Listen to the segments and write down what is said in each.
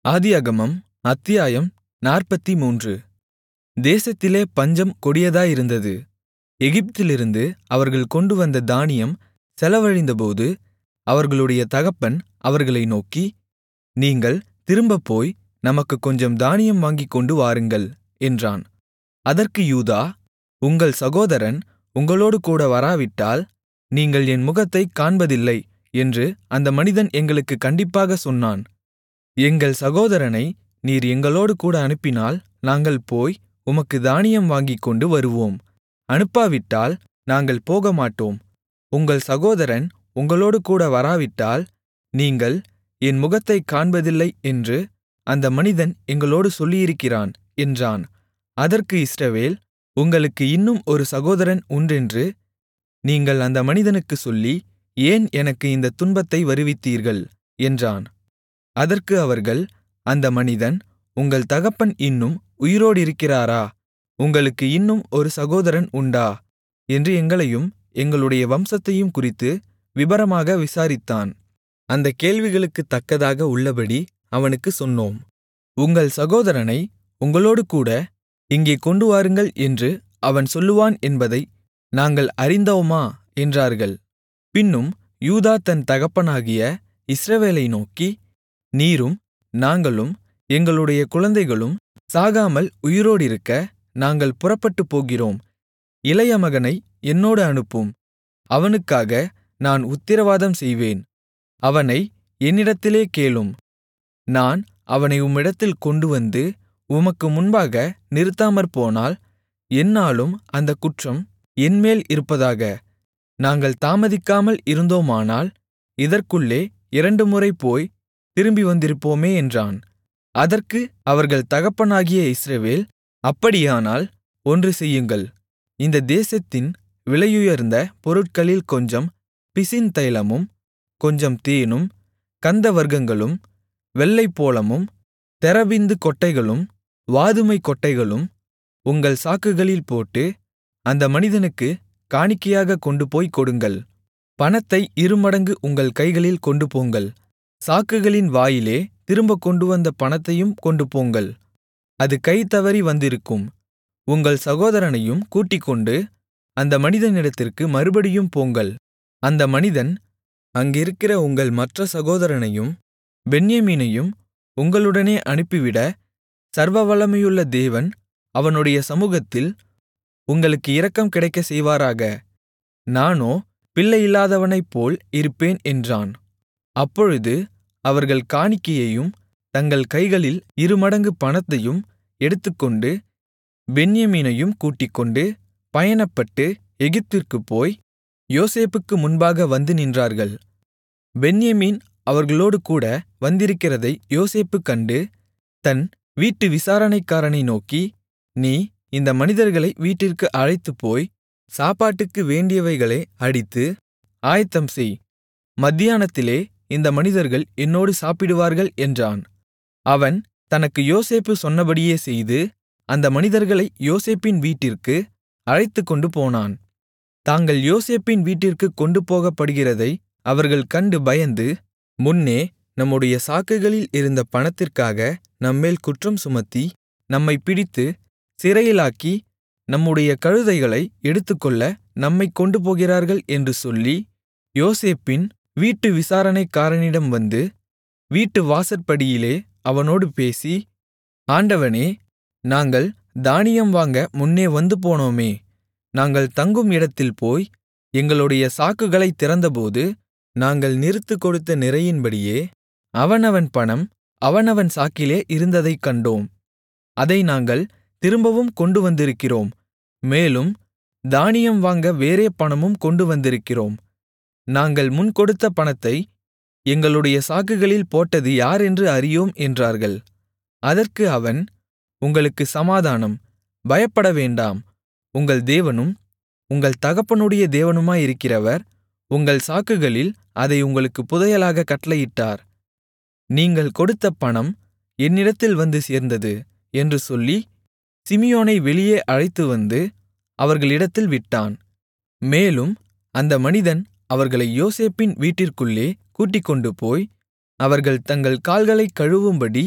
ஆதியாகமம் அத்தியாயம் நாற்பத்துமூன்று தேசத்திலே பஞ்சம் கொடியதாயிருந்தது எகிப்திலிருந்து அவர்கள் கொண்டுவந்த தானியம் செலவழிந்தபோது அவர்களுடைய தகப்பன் அவர்களை நோக்கி நீங்கள் திரும்பப் போய் நமக்குக் கொஞ்சம் தானியம் வாங்கிக்கொண்டு வாருங்கள் என்றான் அதற்கு யூதா உங்கள் சகோதரன் உங்களோடுகூட வராவிட்டால் நீங்கள் என் முகத்தைக் காண்பதில்லை என்று அந்த மனிதன் எங்களுக்குக் கண்டிப்பாகச் சொன்னான் எங்கள் சகோதரனை நீர் எங்களோடுகூட அனுப்பினால் நாங்கள் போய் உமக்கு தானியம் வாங்கிக்கொண்டு வருவோம் அனுப்பாவிட்டால் நாங்கள் போகமாட்டோம் உங்கள் சகோதரன் உங்களோடுகூட வராவிட்டால் நீங்கள் என் முகத்தைக் காண்பதில்லை என்று அந்த மனிதன் எங்களோடு சொல்லியிருக்கிறான் என்றான் அதற்கு இஸ்ரவேல் உங்களுக்கு இன்னும் ஒரு சகோதரன் உண்டென்று நீங்கள் அந்த மனிதனுக்குச் சொல்லி ஏன் எனக்கு இந்தத் துன்பத்தை வருவித்தீர்கள் என்றான் அதற்கு அவர்கள் அந்த மனிதன் உங்கள் தகப்பன் இன்னும் உயிரோடிருக்கிறாரா உங்களுக்கு இன்னும் ஒரு சகோதரன் உண்டா என்று எங்களையும் எங்களுடைய வம்சத்தையும் குறித்து விபரமாக விசாரித்தான் அந்தக் கேள்விகளுக்குத் தக்கதாக உள்ளபடி அவனுக்குச் சொன்னோம் உங்கள் சகோதரனை உங்களோடுகூட இங்கே கொண்டுவாருங்கள் என்று அவன் சொல்லுவான் என்பதை நாங்கள் அறிந்தோமா என்றார்கள் பின்னும் யூதா தன் தகப்பனாகிய இஸ்ரவேலை நோக்கி நீரும் நாங்களும் எங்களுடைய குழந்தைகளும் சாகாமல் உயிரோடிருக்க நாங்கள் புறப்பட்டுப் போகிறோம் இளைய மகனை என்னோடு அனுப்பும் அவனுக்காக நான் உத்திரவாதம் செய்வேன் அவனை என்னிடத்திலே கேளும் நான் அவனை உம்மிடத்தில் கொண்டுவந்து உமக்கு முன்பாக நிறுத்தாமற்போனால் எந்நாளும் அந்தக் குற்றம் என்மேல் இருப்பதாக நாங்கள் தாமதிக்காமல் இருந்தோமானால் இதற்குள்ளே இரண்டுமுறை போய் திரும்பி வந்திருப்போமே என்றான் அதற்கு அவர்கள் தகப்பனாகிய இஸ்ரவேல் அப்படியானால் ஒன்று செய்யுங்கள் இந்த தேசத்தின் விலையுயர்ந்த பொருட்களில் கொஞ்சம் பிசின் தைலமும் கொஞ்சம் தேனும் கந்தவர்க்கங்களும் வெள்ளைப்போளமும் தெரபிந்து கொட்டைகளும் வாதுமை கொட்டைகளும் உங்கள் சாக்குகளில் போட்டு அந்த மனிதனுக்கு காணிக்கையாகக் கொண்டுபோய்க் கொடுங்கள் பணத்தை இருமடங்கு உங்கள் கைகளில் கொண்டுபோங்கள் சாக்குகளின் வாயிலே திரும்பக் கொண்டுவந்த பணத்தையும் கொண்டுபோங்கள் அது கை தவறி வந்திருக்கும் உங்கள் சகோதரனையும் கூட்டிக்கொண்டு அந்த மனிதனிடத்திற்கு மறுபடியும் போங்கள் அந்த மனிதன் அங்கிருக்கிற உங்கள் மற்ற சகோதரனையும் பென்யமீனையும் உங்களுடனே அனுப்பிவிட சர்வவல்லமையுள்ள தேவன் அவனுடைய சமுகத்தில் உங்களுக்கு இரக்கம் கிடைக்கச் செய்வாராக நானோ பிள்ளையில்லாதவனைப்போல் இருப்பேன் என்றான் அப்பொழுது அவர்கள் காணிக்கையையும் தங்கள் கைகளில் இருமடங்கு பணத்தையும் எடுத்துக்கொண்டு பென்யமீனையும் கூட்டிக்கொண்டு பயணப்பட்டு எகிப்திற்குப் போய் யோசேப்புக்கு முன்பாக வந்து நின்றார்கள் பென்யமீன் அவர்களோடு கூட வந்திருக்கிறதை யோசேப்பு கண்டு தன் வீட்டு விசாரணைக்காரனை நோக்கி நீ இந்த மனிதர்களை வீட்டிற்கு அழைத்துப்போய் சாப்பாட்டுக்கு வேண்டியவைகளை அடித்து ஆயத்தம் செய் மத்தியானத்திலே இந்த மனிதர்கள் என்னோடு சாப்பிடுவார்கள் என்றான் அவன் தனக்கு யோசேப்பு சொன்னபடியே செய்து அந்த மனிதர்களை யோசேப்பின் வீட்டிற்கு அழைத்துக்கொண்டு போனான் தாங்கள் யோசேப்பின் வீட்டிற்குக் கொண்டு போகப்படுகிறதை அவர்கள் கண்டு பயந்து முன்னே நம்முடைய சாக்குகளில் இருந்த பணத்திற்காக நம்மேல் குற்றம் சுமத்தி நம்மைப் பிடித்து சிறையிலாக்கி நம்முடைய கழுதைகளை எடுத்துக்கொள்ள நம்மைக் கொண்டுபோகிறார்கள் என்று சொல்லி யோசேப்பின் வீட்டு விசாரணைக்காரனிடம் வந்து வீட்டு வாசற்படியிலே அவனோடு பேசி ஆண்டவனே நாங்கள் தானியம் வாங்க முன்னே வந்து போனோமே நாங்கள் தங்கும் இடத்தில் போய் எங்களுடைய சாக்குகளைத் திறந்தபோது நாங்கள் நிறுத்துக் கொடுத்த நிறையின்படியே அவனவன் பணம் அவனவன் சாக்கிலே இருந்ததைக் கண்டோம் அதை நாங்கள் திரும்பவும் கொண்டு வந்திருக்கிறோம் மேலும் தானியம் வாங்க வேறே பணமும் கொண்டு வந்திருக்கிறோம் நாங்கள் முன் கொடுத்த பணத்தை எங்களுடைய சாக்குகளில் போட்டது யாரென்று அறியோம் என்றார்கள் அதற்கு அவன் உங்களுக்கு சமாதானம் பயப்பட வேண்டாம் உங்கள் தேவனும் உங்கள் தகப்பனுடைய தேவனுமாயிருக்கிறவர் உங்கள் சாக்குகளில் அதை உங்களுக்கு புதையலாக கட்டளையிட்டார் நீங்கள் கொடுத்த பணம் என்னிடத்தில் வந்து சேர்ந்தது என்று சொல்லி சிமியோனை வெளியே அழைத்துவந்து அவர்களிடத்தில் விட்டான் மேலும் அந்த மனிதன் அவர்களை யோசேப்பின் வீட்டிற்குள்ளே கூட்டிக்கொண்டுபோய் அவர்கள் தங்கள் கால்களைக் கழுவும்படி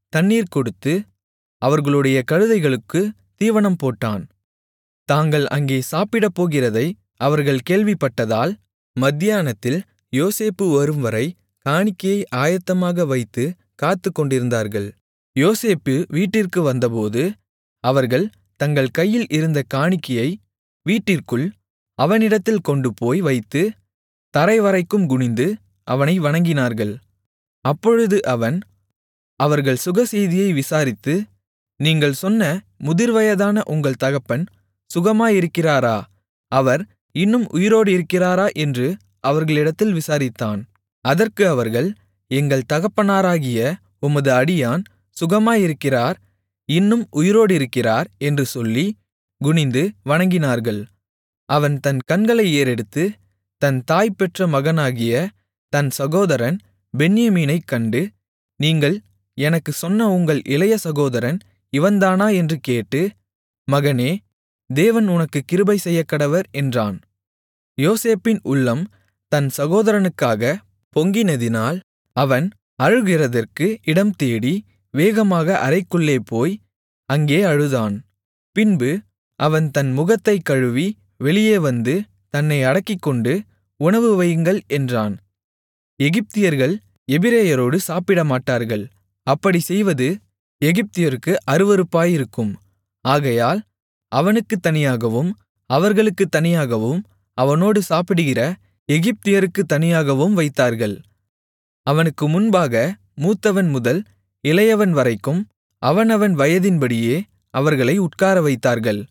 தண்ணீர் கொடுத்து அவர்களுடைய கழுதைகளுக்குத் தீவனம் போட்டான் தாங்கள் அங்கே சாப்பிடப்போகிறதை அவர்கள் கேள்விப்பட்டதால் மத்தியானத்தில் யோசேப்பு வரும்வரை காணிக்கையை ஆயத்தமாக வைத்து காத்துக்கொண்டிருந்தார்கள் யோசேப்பு வீட்டிற்கு வந்தபோது அவர்கள் தங்கள் கையில் இருந்த காணிக்கையை வீட்டிற்குள் அவனிடத்தில் கொண்டுபோய் வைத்து தரைவரைக்கும் குனிந்து அவனை வணங்கினார்கள் அப்பொழுது அவன் அவர்கள் சுகசெய்தியை விசாரித்து நீங்கள் சொன்ன முதிர்வயதான உங்கள் தகப்பன் சுகமாயிருக்கிறாரா அவர் இன்னும் உயிரோடிருக்கிறாரா என்று அவர்களிடத்தில் விசாரித்தான் அதற்கு அவர்கள் எங்கள் தகப்பனாராகிய உமது அடியான் சுகமாயிருக்கிறார் இன்னும் உயிரோடிருக்கிறார் என்று சொல்லி குனிந்து வணங்கினார்கள் அவன் தன் கண்களை ஏறெடுத்து தன் தாய் பெற்ற மகனாகிய தன் சகோதரன் பென்யமீனைக் கண்டு நீங்கள் எனக்குச் சொன்ன உங்கள் இளைய சகோதரன் இவன்தானா என்று கேட்டு மகனே தேவன் உனக்கு கிருபை செய்யக்கடவர் என்றான் யோசேப்பின் உள்ளம் தன் சகோதரனுக்காகப் பொங்கினதினால் அவன் அழுகிறதற்கு இடம் தேடி வேகமாக அறைக்குள்ளே போய் அங்கே அழுதான் பின்பு அவன் தன் முகத்தைக் கழுவி வெளியே வந்து தன்னை அடக்கிக்கொண்டு உணவு வையுங்கள் என்றான் எகிப்தியர்கள் எபிரெயரோடு சாப்பிடமாட்டார்கள் அப்படி செய்வது எகிப்தியருக்கு அருவருப்பாயிருக்கும் ஆகையால் அவனுக்குத் தனியாகவும் அவர்களுக்குத் தனியாகவும் அவனோடு சாப்பிடுகிற எகிப்தியருக்குத் தனியாகவும் வைத்தார்கள் அவனுக்கு முன்பாக மூத்தவன் முதல் இளையவன் வரைக்கும் அவனவன் வயதின்படியே அவர்களை உட்காரவைத்தார்கள்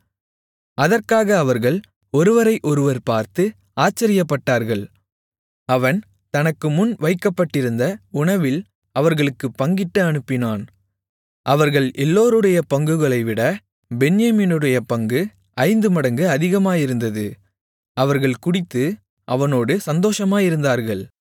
அதற்காக அவர்கள் ஒருவரை ஒருவர் பார்த்து ஆச்சரியப்பட்டார்கள் அவன் தனக்கு முன் வைக்கப்பட்டிருந்த உணவில் அவர்களுக்குப் பங்கிட்டு அனுப்பினான் அவர்கள் எல்லோருடைய பங்குகளைவிட பென்யமீனுடைய பங்கு ஐந்து மடங்கு அதிகமாயிருந்தது அவர்கள் குடித்து அவனோடு சந்தோஷமாயிருந்தார்கள்